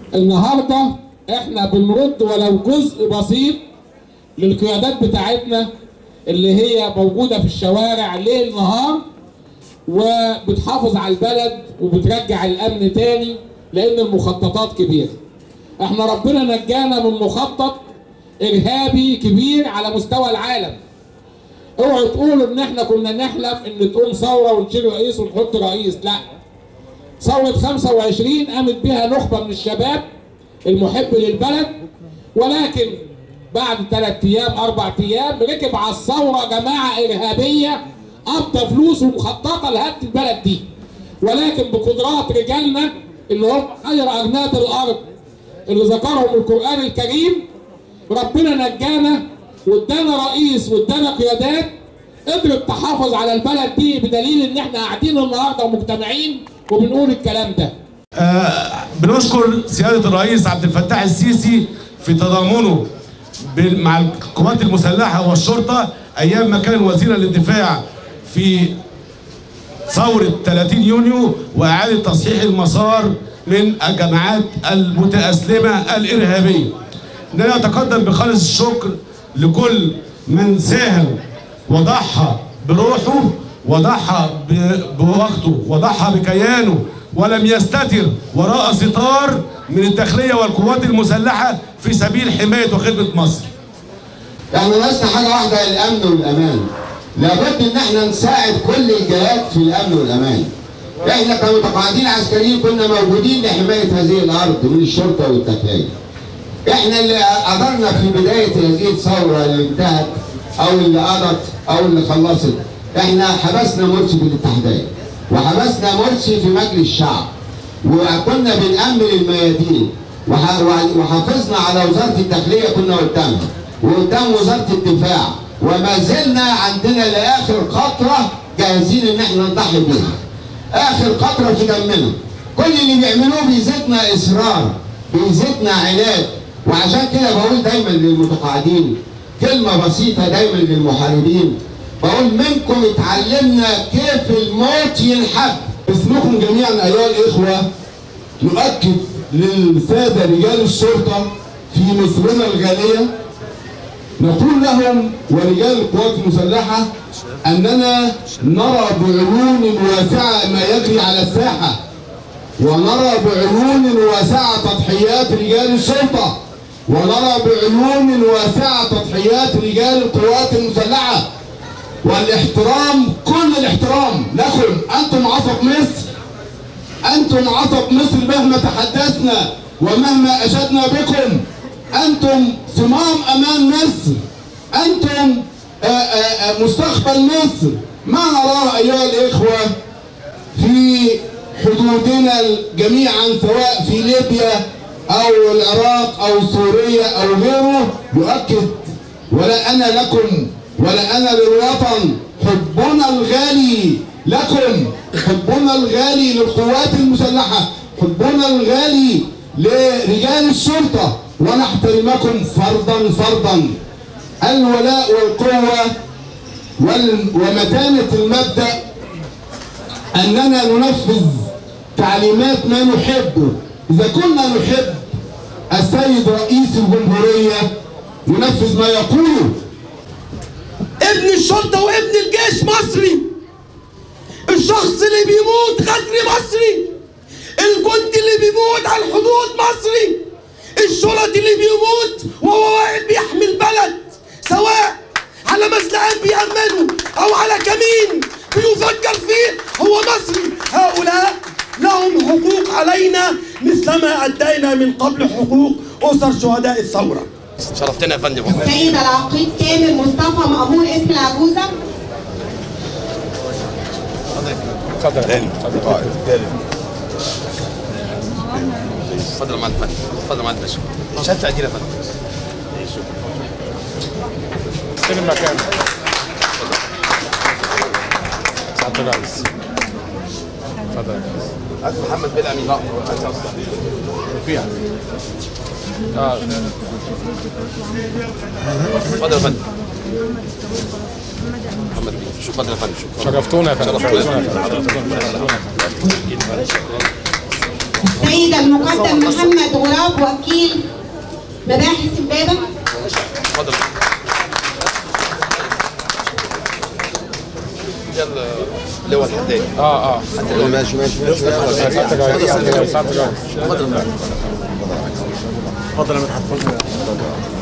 النهارده احنا بنرد ولو جزء بسيط للقيادات بتاعتنا اللي هي موجوده في الشوارع ليل نهار وبتحافظ على البلد وبترجع الامن تاني لان المخططات كبيره. احنا ربنا نجانا من مخطط ارهابي كبير على مستوى العالم. اوعوا تقولوا ان احنا كنا نحلم ان تقوم ثوره ونشيل رئيس ونحط رئيس، لا. ثوره 25 قامت بها نخبه من الشباب المحب للبلد ولكن بعد ثلاث ايام اربع ايام ركب على الثوره جماعه ارهابيه قبضه فلوس ومخططه لهد البلد دي ولكن بقدرات رجالنا اللي هم خير اغنياء الارض اللي ذكرهم القران الكريم ربنا نجانا وادانا رئيس وادانا قيادات قدرت تحافظ على البلد دي بدليل ان احنا قاعدين النهارده ومجتمعين وبنقول الكلام ده آه بنشكر سيادة الرئيس عبد الفتاح السيسي في تضامنه بال- مع القوات المسلحة والشرطة أيام ما كان وزيرا للدفاع في ثورة 30 يونيو وإعادة تصحيح المسار من الجماعات المتأسلمة الإرهابية. إننا نتقدم بخالص الشكر لكل من ساهم وضحى بروحه وضحى ب- بوقته وضحى بكيانه ولم يستتر وراء ستار من الداخلية والقوات المسلحة في سبيل حماية وخدمة مصر. احنا ناقصنا حاجه واحده الامن والامان لابد ان احنا نساعد كل الجهات في الامن والامان احنا كمتقاعدين عسكريين كنا موجودين لحمايه هذه الارض من الشرطه والتكاين احنا اللي قدرنا في بدايه هذه الثوره اللي انتهت او اللي قضت او اللي خلصت احنا حبسنا مرسي في الاتحاديه وحبسنا مرسي في مجلس الشعب وكنا بنأمن الميادين وح- وحافظنا على وزاره الداخليه كنا قدامها وقدام وزاره الدفاع وما زلنا عندنا لاخر قطره جاهزين ان احنا نضحي بيها اخر قطره في دمنا كل اللي بيعملوه بيزيدنا اصرار بيزيدنا عناد وعشان كده بقول دايما للمتقاعدين كلمه بسيطه دايما للمحاربين بقول منكم اتعلمنا كيف الموت ينحب باسمكم جميعا ايها الاخوه نؤكد للساده رجال الشرطه في مصرنا الغاليه نقول لهم ورجال القوات المسلحه اننا نرى بعيون واسعه ما يجري على الساحه ونرى بعيون واسعه تضحيات رجال الشرطه ونرى بعيون واسعه تضحيات رجال القوات المسلحه والاحترام كل الاحترام لكم انتم عصب مصر انتم عصب مصر مهما تحدثنا ومهما اشدنا بكم انتم صمام امان مصر انتم آآ آآ مستقبل مصر ما نراه ايها الاخوه في حدودنا جميعا سواء في ليبيا او العراق او سوريا او غيره يؤكد ولا انا لكم ولا انا للوطن حبنا الغالي لكم حبنا الغالي للقوات المسلحه حبنا الغالي لرجال الشرطه ونحترمكم فرضا فرضا الولاء والقوه وال- ومتانه المبدا اننا ننفذ تعليمات ما نحبه اذا كنا نحب السيد رئيس الجمهوريه ننفذ ما يقوله ابن الشرطة وابن الجيش مصري الشخص اللي بيموت غدر مصري الجندي اللي بيموت على الحدود مصري الشرطي اللي بيموت وهو واقف بيحمي البلد سواء على مسلحات بيأمنه أو على كمين بيفكر فيه هو مصري هؤلاء لهم حقوق علينا مثلما أدينا من قبل حقوق أسر شهداء الثورة شرفتنا يا فندم السيد العقيد كامل مصطفى مأمور اسم العجوزة اتفضل يا معلم فندم اتفضل يا معلم باشا شهاده تقدير يا فندم فين المكان؟ سعادة الرئيس اتفضل يا ريس. هات محمد بن امين لا فيها اه اتفضل يا فندم محمد بن شو اتفضل يا فندم شكرا شرفتونا يا فندم شرفتونا. شرفتونا يا فندم شرفتونا يا فندم. السيد المقدم محمد غراب وكيل مباحث امبابه اتفضل يلا لواء الحداد اه اه ماشي ماشي ماشي سعادة الرئيس سعادة الرئيس اتفضل اتفضل يا مدحت